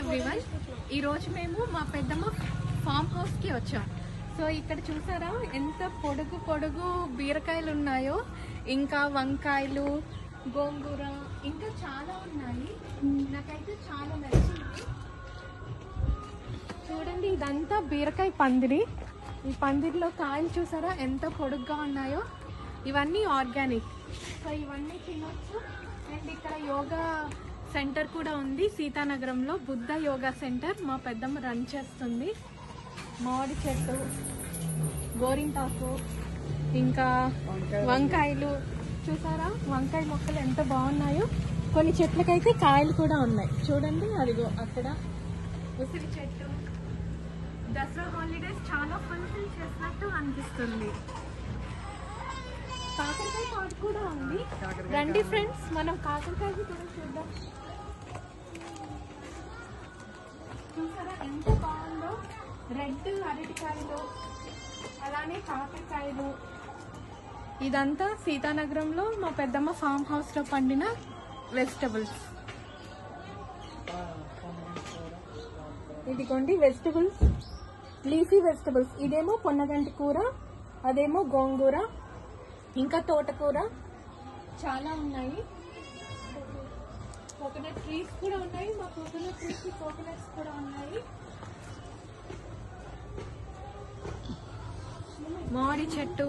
everyone ఈరోజు మేము మా పెద్దమ్మ ఫామ్ హౌస్కి వచ్చాం సో ఇక్కడ చూసారా ఎంత పొడుగు పొడుగు బీరకాయలు ఉన్నాయో ఇంకా వంకాయలు గోంగూర ఇంకా చాలా ఉన్నాయి నాకైతే చాలా నచ్చింది చూడండి ఇదంతా బీరకాయ పందిరి ఈ పందిరిలో కాయలు చూసారా ఎంత పొడుగ్గా ఉన్నాయో ఇవన్నీ ఆర్గానిక్ సో ఇవన్నీ తినొచ్చు అండ్ ఇక్కడ యోగా సెంటర్ కూడా ఉంది సీతానగరంలో బుద్ధ యోగా సెంటర్ మా పెద్దమ్మ రన్ చేస్తుంది మామిడి చెట్టు గోరింటాకు ఇంకా వంకాయలు చూసారా వంకాయ మొక్కలు ఎంత బాగున్నాయో కొన్ని చెట్లకైతే కాయలు కూడా ఉన్నాయి చూడండి అదిగో అక్కడ ఉసిరి చెట్టు దసరా హాలిడేస్ చాలా ఫుల్ఫిల్ చేసినట్టు అనిపిస్తుంది కాకరకాయ తోట కూడా ఉంది రండి ఫ్రెండ్స్ మనం కాకరకాయ కూడా చూద్దాం చూసారా ఎంత బాగుందో రెడ్ అరటికాయలు అలానే కాకరకాయలు ఇదంతా సీతానగరంలో మా పెద్దమ్మ ఫామ్ హౌస్ లో పండిన వెజిటబుల్స్ ఇదిగోండి వెజిటబుల్స్ లీఫీ వెజిటబుల్స్ ఇదేమో పొన్నగంటి కూర అదేమో గోంగూర ఇంకా తోటకూర చాలా ఉన్నాయి కోకోనట్ ట్రీస్ కూడా ఉన్నాయి మా కోకోనట్ ట్రీస్ కోకోనట్స్ కూడా ఉన్నాయి మామిడి చెట్టు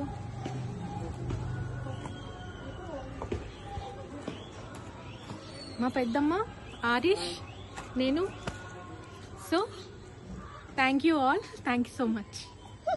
మా పెద్దమ్మ ఆరిష్ నేను so thank you all thank you so much